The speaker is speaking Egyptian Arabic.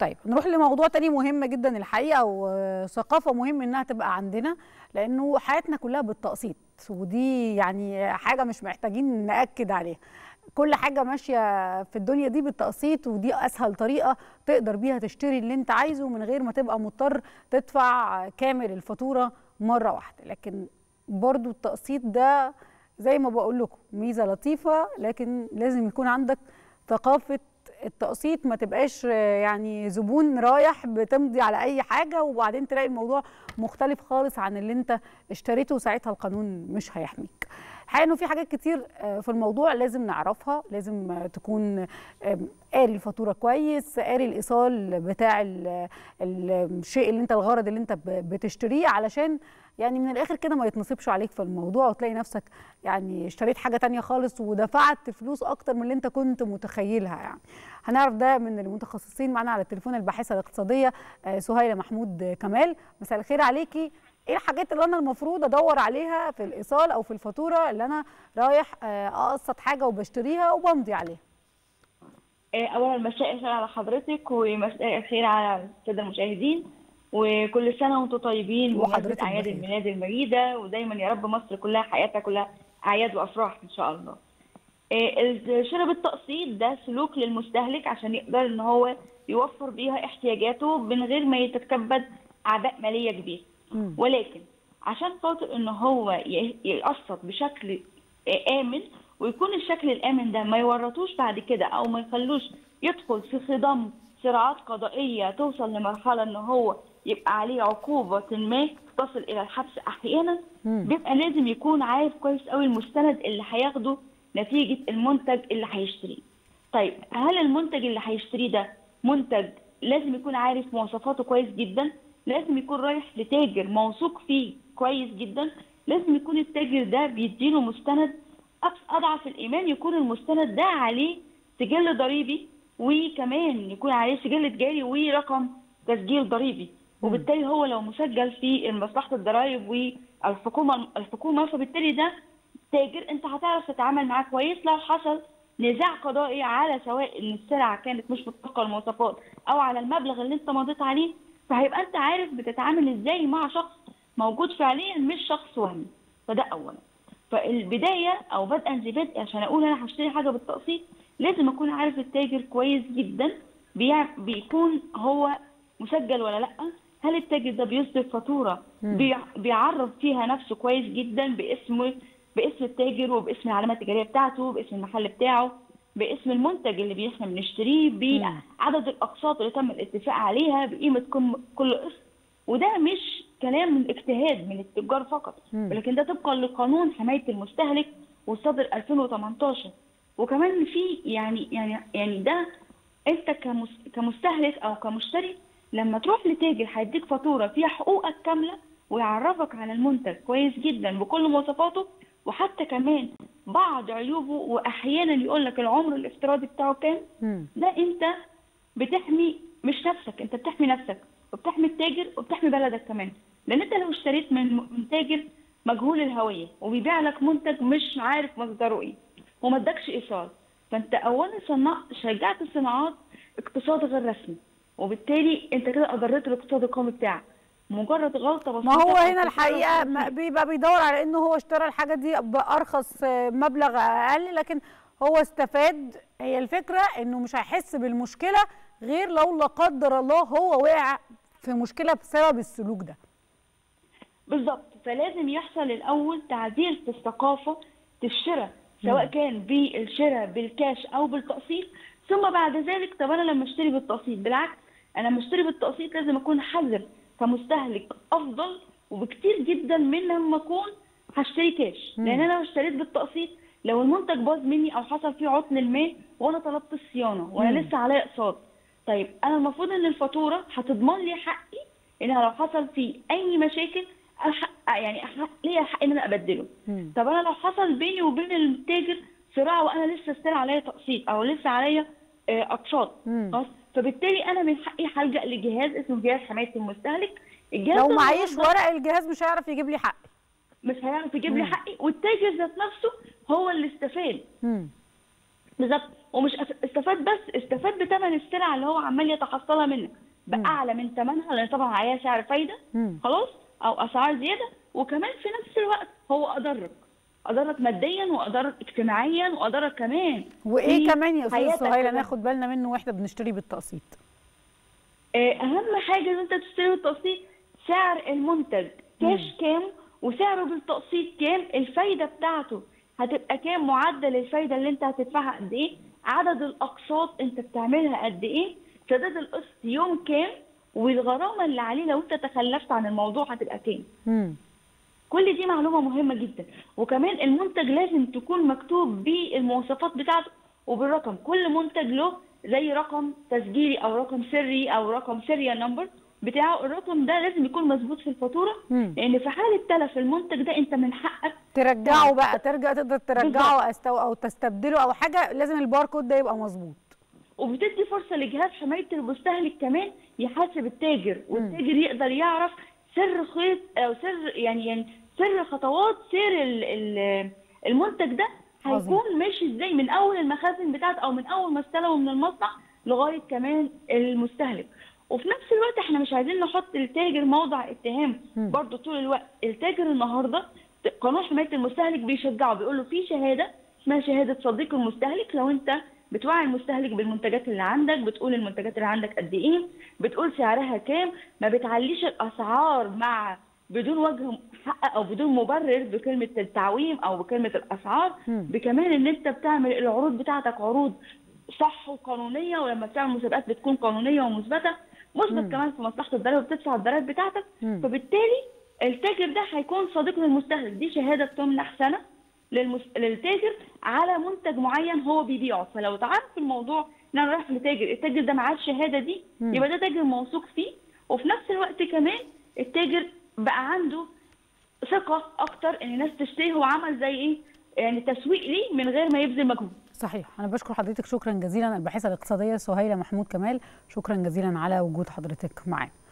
طيب نروح لموضوع تاني مهم جدا الحقيقه وثقافه مهم انها تبقى عندنا لانه حياتنا كلها بالتقسيط ودي يعني حاجه مش محتاجين ناكد عليها كل حاجه ماشيه في الدنيا دي بالتقسيط ودي اسهل طريقه تقدر بيها تشتري اللي انت عايزه من غير ما تبقى مضطر تدفع كامل الفاتوره مره واحده لكن برضو التقسيط ده زي ما بقول لكم ميزه لطيفه لكن لازم يكون عندك ثقافه التقسيط ما تبقاش يعني زبون رايح بتمضي على اي حاجه وبعدين تلاقي الموضوع مختلف خالص عن اللي انت اشتريته وساعتها القانون مش هيحميك الحقيقه انه في حاجات كتير في الموضوع لازم نعرفها لازم تكون قاري الفاتوره كويس قاري الايصال بتاع الشيء اللي انت الغرض اللي انت بتشتريه علشان يعني من الاخر كده ما يتنصبش عليك في الموضوع وتلاقي نفسك يعني اشتريت حاجه تانية خالص ودفعت فلوس اكتر من اللي انت كنت متخيلها يعني هنعرف ده من المتخصصين معانا على التليفون الباحثه الاقتصاديه سهيله محمود كمال مساء الخير عليكي ايه الحاجات اللي انا المفروض ادور عليها في الايصال او في الفاتوره اللي انا رايح اقسط حاجه وبشتريها وبمضي عليها اولا مساء الخير على حضرتك ومساء الخير على الساده المشاهدين وكل سنه وانتم طيبين وحضرتك اعياد الميلاد المجيده ودايما يا رب مصر كلها حياتها كلها اعياد وافراح ان شاء الله الشراء بالتقسيط ده سلوك للمستهلك عشان يقدر ان هو يوفر بيها احتياجاته من غير ما يتكبد اعباء ماليه كبيره ولكن عشان خاطر ان هو يقسط بشكل امن ويكون الشكل الامن ده ما يورطوش بعد كده او ما يخلوش يدخل في خضم صراعات قضائيه توصل لمرحله ان هو يبقى عليه عقوبه ما تصل الى الحبس احيانا بيبقى لازم يكون عارف كويس قوي المستند اللي هياخده نتيجه المنتج اللي هيشتريه. طيب هل المنتج اللي هيشتريه ده منتج لازم يكون عارف مواصفاته كويس جدا لازم يكون رايح لتاجر موثوق فيه كويس جدا لازم يكون التاجر ده بيديله مستند اضعف الايمان يكون المستند ده عليه سجل ضريبي وكمان يكون عليه سجل تجاري ورقم تسجيل ضريبي وبالتالي هو لو مسجل في مصلحه الضرائب والحكومه الحكومه فبالتالي ده تاجر انت هتعرف تتعامل معاه كويس لو حصل نزاع قضائي على سواء ان السلعه كانت مش مطابقه للمواصفات او على المبلغ اللي انت مضيت عليه فهيبقى انت عارف بتتعامل ازاي مع شخص موجود فعليا مش شخص وهمي فده اولا فالبدايه او بدءا ذي بدء عشان اقول انا هشتري حاجه بالتقسيط لازم اكون عارف التاجر كويس جدا بيكون هو مسجل ولا لا هل التاجر ده بيصدر فاتوره بيعرف فيها نفسه كويس جدا باسمه باسم التاجر وباسم العلامه التجاريه بتاعته باسم المحل بتاعه باسم المنتج اللي احنا بنشتريه بعدد الاقساط اللي تم الاتفاق عليها بقيمه كل قسط وده مش كلام من اجتهاد من التجار فقط ولكن ده طبقا لقانون حمايه المستهلك والصدر 2018 وكمان في يعني يعني يعني ده انت كمستهلك او كمشتري لما تروح لتاجر هيديك فاتوره فيها حقوقك كامله ويعرفك على المنتج كويس جدا بكل مواصفاته وحتى كمان بعض عيوبه واحيانا يقول لك العمر الافتراضي بتاعه كام ده انت بتحمي مش نفسك انت بتحمي نفسك وبتحمي التاجر وبتحمي بلدك كمان لان انت لو اشتريت من من تاجر مجهول الهويه وبيبيع لك منتج مش عارف مصدره ايه وما ادكش ايصال فانت اولا صنعت شجعت الصناعات اقتصاد غير رسمي وبالتالي انت كده اضريت الاقتصاد القومي بتاعك مجرد غلطه بسيطه ما هو هنا الحقيقه ما بيبقى بيدور على انه هو اشترى الحاجه دي بارخص مبلغ اقل لكن هو استفاد هي الفكره انه مش هيحس بالمشكله غير لو لا قدر الله هو وقع في مشكله بسبب السلوك ده بالظبط فلازم يحصل الاول تعديل في الثقافه في الشراء سواء كان بالشراء بالكاش او بالتقسيط ثم بعد ذلك طب انا لما اشتري بالتقسيط بالعكس انا لما اشتري بالتقسيط لازم اكون حذر كمستهلك افضل وبكتير جدا من لما اكون هشتري كاش لان انا لو اشتريت بالتقسيط لو المنتج باظ مني او حصل فيه عطل ما وانا طلبت الصيانه وانا لسه عليا اقساط طيب انا المفروض ان الفاتوره هتضمن لي حقي انها لو حصل فيه اي مشاكل أحق يعني أحق ليا حق ان انا ابدله مم. طب انا لو حصل بيني وبين التاجر صراع وانا لسه ستيل عليا تقسيط او لسه عليا آه، اقساط مم. خلاص فبالتالي انا من حقي هلجا لجهاز اسمه جهاز حمايه المستهلك الجهاز لو ده معيش النهاردة ورق الجهاز مش هيعرف يجيب لي حقي مش هيعرف يجيب لي مم. حقي والتاجر ذات نفسه هو اللي استفاد مم. بالظبط ومش أس- استفاد بس استفاد بثمن السلعه اللي هو عمال يتحصلها منك باعلى من ثمنها لان طبعا عليها سعر فايده مم. خلاص او اسعار زياده وكمان في نفس الوقت هو اضرك اضرك ماديا واضرك اجتماعيا واضرك كمان وايه في كمان يا استاذه حياتك سهيله كلها. ناخد بالنا منه واحنا بنشتري بالتقسيط آه، اهم حاجه ان انت تشتري بالتقسيط سعر المنتج كاش كام وسعره بالتقسيط كام الفايده بتاعته هتبقى كام معدل الفايده اللي انت هتدفعها قد ايه عدد الاقساط انت بتعملها قد ايه سداد القسط يوم كام والغرامه اللي عليه لو انت تخلفت عن الموضوع هتبقى كام مم. كل دي معلومه مهمه جدا وكمان المنتج لازم تكون مكتوب بالمواصفات بتاعته وبالرقم كل منتج له زي رقم تسجيلي او رقم سري او رقم سيريال نمبر بتاعه الرقم ده لازم يكون مظبوط في الفاتوره مم. لان في حاله تلف المنتج ده انت من حقك ترجعه بقى ترجع تقدر ترجعه بالظبط. أستو او تستبدله او حاجه لازم الباركود ده يبقى مظبوط وبتدي فرصه لجهاز حمايه المستهلك كمان يحاسب التاجر والتاجر يقدر يعرف سر خيط او سر يعني يعني سر خطوات سير ال- ال- المنتج ده عظيم. هيكون ماشي ازاي من اول المخازن بتاعته او من اول ما استلمه من المصنع لغايه كمان المستهلك وفي نفس الوقت احنا مش عايزين نحط التاجر موضع اتهام مم. برضه طول الوقت التاجر النهارده قانون حمايه المستهلك بيشجعه بيقول له في شهاده اسمها شهاده صديق المستهلك لو انت بتوعي المستهلك بالمنتجات اللي عندك بتقول المنتجات اللي عندك قد ايه بتقول سعرها كام ما بتعليش الاسعار مع بدون وجه حق او بدون مبرر بكلمه التعويم او بكلمه الاسعار مم. بكمان ان انت بتعمل العروض بتاعتك عروض صح وقانونيه ولما بتعمل مسابقات بتكون قانونيه ومثبته مثبت كمان في مصلحه الضرائب وبتدفع الضرائب بتاعتك مم. فبالتالي التاجر ده هيكون صديق للمستهلك دي شهاده بتمنح سنه للمس... للتاجر على منتج معين هو بيبيعه فلو تعرف الموضوع ان انا رايح لتاجر التاجر ده معاه الشهاده دي مم. يبقى ده تاجر موثوق فيه وفي نفس الوقت كمان التاجر بقى عنده ثقه اكتر ان الناس تشتري هو عمل زي ايه يعني تسويق ليه من غير ما يبذل مجهود صحيح انا بشكر حضرتك شكرا جزيلا الباحثه الاقتصاديه سهيله محمود كمال شكرا جزيلا على وجود حضرتك معانا